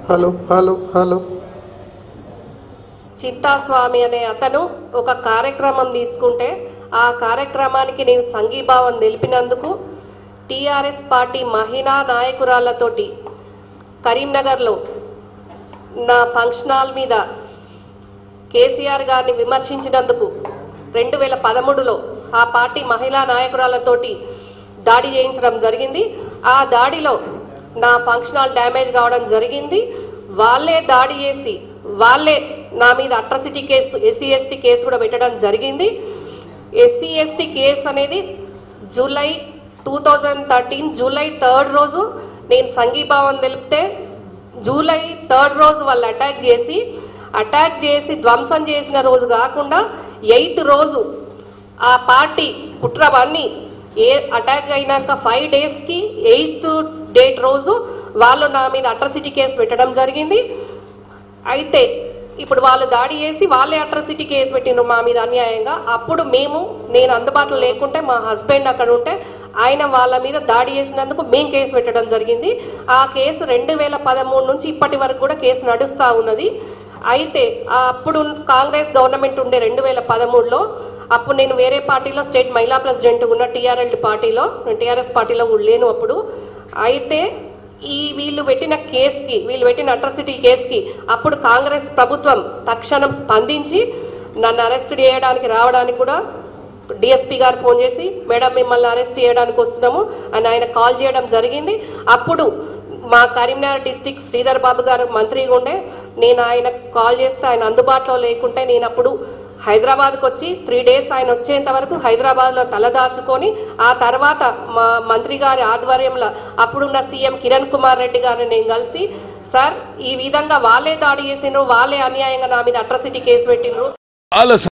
hello hello hello చింతాస్వామి అనే అతను ఒక కార్యక్రమం తీసుకుంటే ఆ కార్యక్రమానికి నేను సంఘీభావం తెలిపినందుకు టీఆర్ఎస్ పార్టీ మహిళా నాయకురాళ్లతోటి కరీంనగర్లో నా ఫంక్షన్ హాల్ మీద కేసీఆర్ గారిని విమర్శించినందుకు రెండు వేల పదమూడులో ఆ పార్టీ మహిళా నాయకురాలతోటి దాడి చేయించడం జరిగింది ఆ దాడిలో నా ఫంక్షన్ హాల్ డ్యామేజ్ కావడం జరిగింది వాళ్ళే దాడి చేసి వాళ్ళే నా మీద atrocity case SC ST case కూడా పెట్టడం జరిగింది ఎస్సీ ఎస్టీ కేసు అనేది July two thousand thirteen July third రోజు నేను సంఘీభావం తెలిపితే జూలై థర్డ్ రోజు వాళ్ళు అటాక్ చేసి అటాక్ చేసి ధ్వంసం చేసిన రోజు కాకుండా ఎయిత్ రోజు ఆ పార్టీ కుట్రవన్నీ ఏ అటాక్ అయినాక ఫైవ్ డేస్కి ఎయిత్ డేట్ రోజు వాళ్ళు నా మీద అట్రసిటీ కేసు పెట్టడం జరిగింది అయితే ఇప్పుడు వాళ్ళు దాడి చేసి వాళ్ళే అట్రసిటీ కేసు పెట్టిండ్రు మా మీద అన్యాయంగా అప్పుడు మేము నేను అందుబాటులో లేకుంటే మా హస్బెండ్ అక్కడ ఉంటే ఆయన వాళ్ళ మీద దాడి చేసినందుకు మేము కేసు పెట్టడం జరిగింది ఆ కేసు రెండు వేల పదమూడు నుంచి ఇప్పటి వరకు కూడా కేసు నడుస్తూ ఉన్నది అయితే ఆ అప్పుడు కాంగ్రెస్ గవర్నమెంట్ ఉండే రెండు వేల పదమూడులో అప్పుడు నేను వేరే పార్టీలో స్టేట్ మహిళా ప్రెసిడెంట్ ఉన్న టీఆర్ఎల్ పార్టీలో టీఆర్ఎస్ పార్టీలో కూడా లేను అప్పుడు అయితే ఈ వీళ్ళు పెట్టిన కేసుకి వీళ్ళు పెట్టిన అట్రాసిటీ కేసుకి అప్పుడు కాంగ్రెస్ ప్రభుత్వం తక్షణం స్పందించి నన్ను అరెస్ట్ చేయడానికి రావడానికి కూడా డిఎస్పీ గారు ఫోన్ చేసి మేడం మిమ్మల్ని అరెస్ట్ చేయడానికి వస్తున్నాము అని ఆయన కాల్ చేయడం జరిగింది అప్పుడు మా కరీంనగర్ డిస్టిక్ శ్రీధర్ బాబు గారు మంత్రిగా ఉండే నేను ఆయన కాల్ చేస్తే ఆయన అందుబాటులో లేకుంటే నేను అప్పుడు హైదరాబాద్కి వచ్చి త్రీ డేస్ ఆయన వచ్చేంత వరకు హైదరాబాద్లో తలదాచుకొని ఆ తర్వాత మా మంత్రి గారి ఆధ్వర్యంలో అప్పుడున్న సీఎం కిరణ్ కుమార్ రెడ్డి గారిని నేను కలిసి సార్ ఈ విధంగా వాళ్ళే దాడి చేసిండ్రు వాళ్ళే అన్యాయంగా నా మీద అట్రసిటీ కేసు పెట్టిండ్రు వాళ్ళ